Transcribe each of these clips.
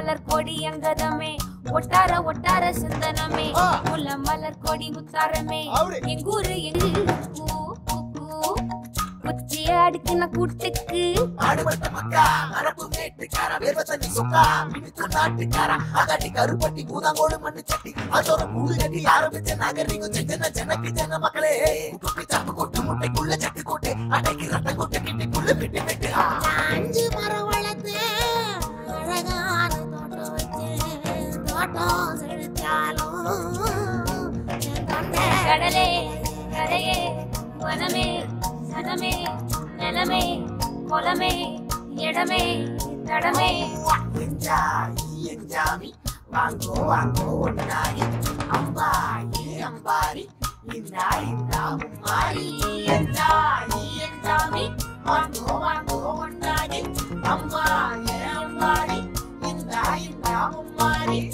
மலர் கொடி அங்கதமே ஒட்டார ஒட்டார சிந்தனமே ஆ. முல்ல மலர் கொடி முத்தாரமே அப்படி. எங்கூரு எங்கு கூ, கூ, கூ. குச்சிய அடுக்கின கூட்டுக்கு ஆடுபட்ட மக்கா அரப்பு மேட்டுக்கார வேர்வ தண்ணி சொக்கா மினுக்கு நாட்டுக்கார அகடி கருப்பட்டி பூதாங்கோடு மண்ணு சட்டி அதோட கூடு கட்டி ஆரம்பிச்ச நாகரிகம் செஞ்சன ஜனக்கு ஜன மக்களே குப்பை சாப்பு கொட்டு முட்டைக்குள்ள சட்டு கொட்டு அடைக்கு ரத்தம் கொட்டு கிட்டிக்குள்ள விட்டு விட்டு அஞ்சு மரம் வளர்த்து அழகான தோட்டம் வச்சு தோட்டம் செழித்தாலும் என் தொண்டை கடலே கரையே வனமே சனமே நிலமே குலமே இடமே தடமே எஞ்சாயி எஞ்சாமி வாங்கோ வாங்கோ ஒன்னாரி அம்பாயி அம்பாரி இந்தா இந்தா மும்மாரி எஞ்சாயி எஞ்சாமி வாங்கோ வாங்கோ ஒன்னாரி அம்பாயி அம்பாரி இந்தா இந்தா மும்மாரி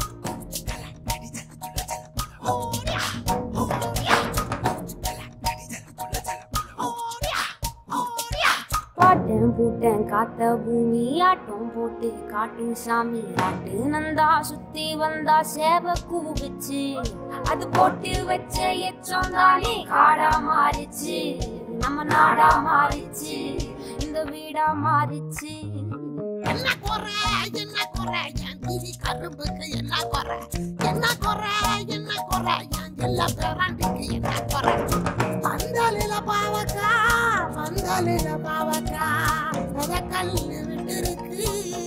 பாட்டன் பூட்டன் காத்த பூமி ஆட்டம் போட்டு காட்டு சாமி ஆட்டு நந்தா சுத்தி வந்தா சேவ கூவிச்சு அது போட்டு வச்ச எச்சம் தானே காடா மாறிச்சு நம்ம நாடா மாறிச்சு இந்த வீடா மாறிச்சு என்ன குறை என்ன குறை என் திரி கரும்புக்கு என்ன குறை என்ன குறை என்ன குறை என் எல்லா பேராண்டிக்கு என்ன குறை பந்தலில பாவக்கா பந்தலில பாவக்கா அத கல்லு விட்டு இருக்கு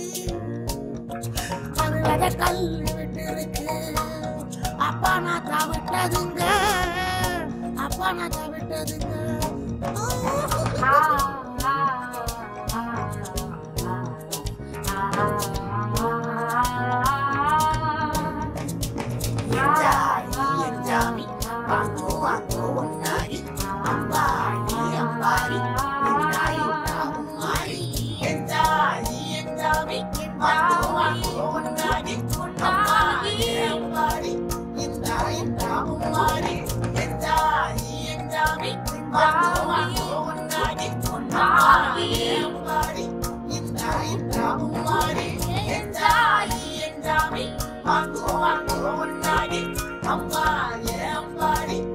அது அத கல்லு விட்டு இருக்கு அப்பா நான் தவிட்டதுங்க அப்பா நான் தவிட்டதுங்க ஆ, ஆ, ஆ, எஞ்சாயி எஞ்சாமி வாங்கோ வாங்கோ ஒன்னாரி அம்பாயி அம்பாரி இந்தா இந்தா மும்மாரி எஞ்சாயி எஞ்சாமி வாங்கோ வாங்கோ ஒன்னாரி அம்பாயி அம்பாரி இந்தா இந்தா மும்மாரி எஞ்சாயி எஞ்சாமி வாங்கோ வாங்கோ ஒன்னாரி அம்பாயி அம்பாரி இந்தா இந்தா மும்மாரி எஞ்சாயி எஞ்சாமி வாங்கோ வாங்கோ ஒன்னாரி அம்பாயி அம்பாரி